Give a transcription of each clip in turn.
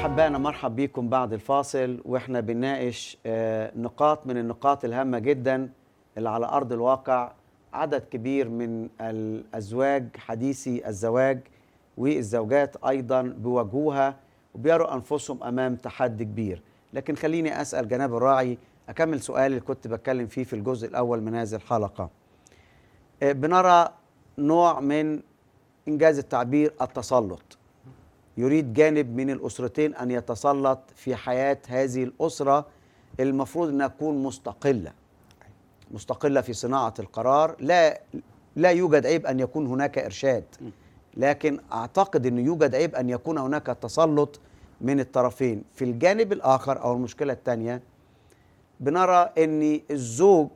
أحبائنا مرحب بكم بعد الفاصل وإحنا بنناقش آه، نقاط من النقاط الهامة جدا اللي على أرض الواقع عدد كبير من الأزواج حديثي الزواج والزوجات أيضا بيواجهوها وبيروا أنفسهم أمام تحدي كبير لكن خليني أسأل جناب الراعي أكمل سؤالي اللي كنت بتكلم فيه في الجزء الأول من هذه الحلقة آه، بنرى نوع من إنجاز التعبير التسلط يريد جانب من الأسرتين أن يتسلط في حياة هذه الأسرة المفروض أنها تكون مستقلة مستقلة في صناعة القرار لا لا يوجد عيب أن يكون هناك إرشاد لكن أعتقد أنه يوجد عيب أن يكون هناك تسلط من الطرفين في الجانب الآخر أو المشكلة الثانية بنرى أن الزوج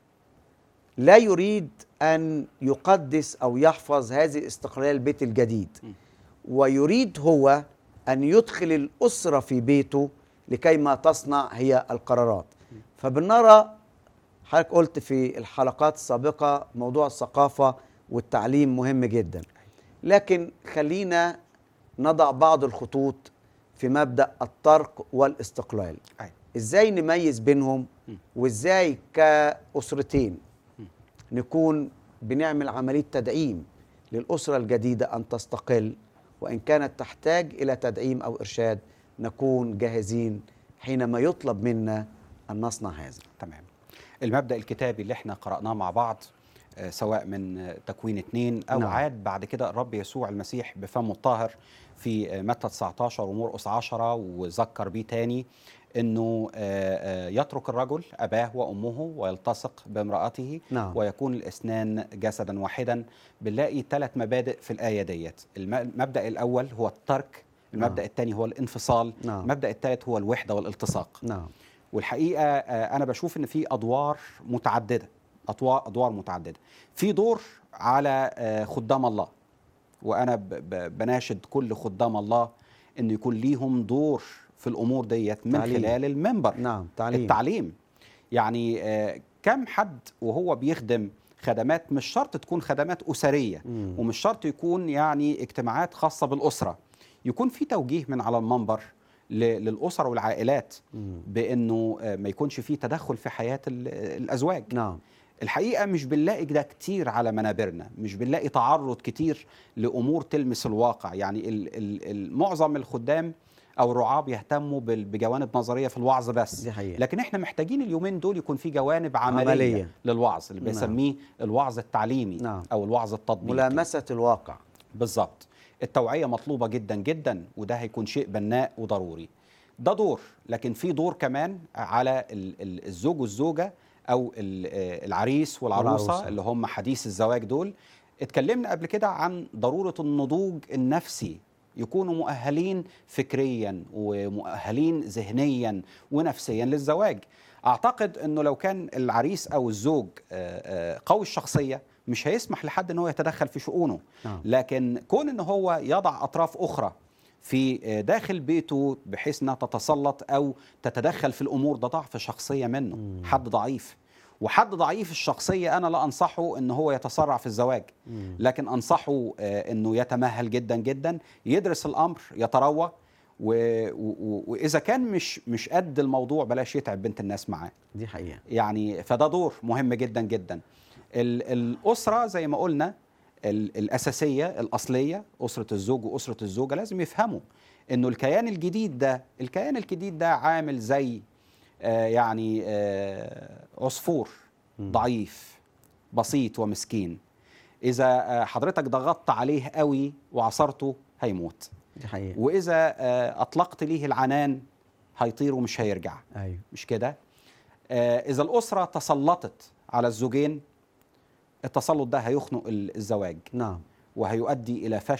لا يريد أن يقدس أو يحفظ هذه استقلال البيت الجديد ويريد هو أن يدخل الأسرة في بيته لكي ما تصنع هي القرارات فبنرى حضرتك قلت في الحلقات السابقة موضوع الثقافة والتعليم مهم جدا لكن خلينا نضع بعض الخطوط في مبدأ الترك والاستقلال أي. ازاي نميز بينهم وازاي كأسرتين نكون بنعمل عملية تدعيم للأسرة الجديدة أن تستقل وإن كانت تحتاج إلى تدعيم أو إرشاد نكون جاهزين حينما يطلب منا أن نصنع هذا تمام المبدا الكتابي اللي احنا قراناه مع بعض آه، سواء من آه، تكوين اتنين او نعم. نعم. عاد بعد كده الرب يسوع المسيح بفمه الطاهر في آه، متى 19 ومرقس 10 وذكر بيه تاني انه آه، آه، يترك الرجل اباه وامه ويلتصق بامراته نعم. ويكون الاثنان جسدا واحدا بنلاقي ثلاث مبادئ في الايه ديت الم- المبدا الاول هو الترك المبدا نعم. الثاني هو الانفصال نعم. المبدا الثالث هو الوحده والالتصاق نعم والحقيقه آه، انا بشوف ان في ادوار متعدده أطوا- ادوار متعدده في دور على آه، خدام الله وانا ب- ب- بناشد كل خدام الله ان يكون ليهم دور في الامور ديت من تعليم. خلال المنبر نعم تعليم التعليم يعني آه، كم حد وهو بيخدم خدمات مش شرط تكون خدمات أسرية مم. ومش شرط يكون يعني اجتماعات خاصة بالأسرة يكون في توجيه من على المنبر ل- للأسر والعائلات مم. بأنه آه، ما يكونش في تدخل في حياة ال- الأزواج نعم الحقيقة مش بنلاقي ده كتير على منابرنا مش بنلاقي تعرض كتير لأمور تلمس الواقع يعني ال ال ال معظم الخدام أو الرعاة بيهتموا بال- بجوانب نظرية في الوعظ بس دي حقيقة. لكن احنا محتاجين اليومين دول يكون في جوانب عملية, عملية. عملية. للوعظ اللي نعم. بيسميه الوعظ التعليمي نعم. أو الوعظ التطبيقي ملامسة الواقع بالظبط التوعية مطلوبة جدا جدا وده هيكون شيء بناء وضروري ده دور لكن في دور كمان على ال- ال- الزوج والزوجة أو ال- آه، العريس والعروسة, والعروسة. اللي هم حديث الزواج دول اتكلمنا قبل كده عن ضرورة النضوج النفسي يكونوا مؤهلين فكريا ومؤهلين ذهنيا ونفسيا للزواج اعتقد انه لو كان العريس او الزوج آه، آه، قوي الشخصيه مش هيسمح لحد ان هو يتدخل في شؤونه نعم. لكن كون ان هو يضع اطراف اخرى في آه، داخل بيته بحيث انها تتسلط او تتدخل في الامور ده ضعف شخصيه منه حد ضعيف وحد ضعيف الشخصيه انا لا انصحه ان هو يتسرع في الزواج لكن انصحه آه، انه يتمهل جدا جدا يدرس الامر يتروى و- و- واذا كان مش مش قد الموضوع بلاش يتعب بنت الناس معاه دي حقيقة يعني فده دور مهم جدا جدا ال- الاسره زي ما قلنا ال- الاساسيه الاصليه اسره الزوج واسره الزوجه لازم يفهموا انه الكيان الجديد ده الكيان الجديد ده عامل زي آه يعني آه عصفور ضعيف بسيط ومسكين اذا آه حضرتك ضغطت عليه قوي وعصرته هيموت دي حقيقة واذا آه اطلقت ليه العنان هيطير ومش هيرجع أيوه مش كده آه اذا الاسره تسلطت على الزوجين التسلط ده هيخنق ال- الزواج نعم وهيؤدي الى فشل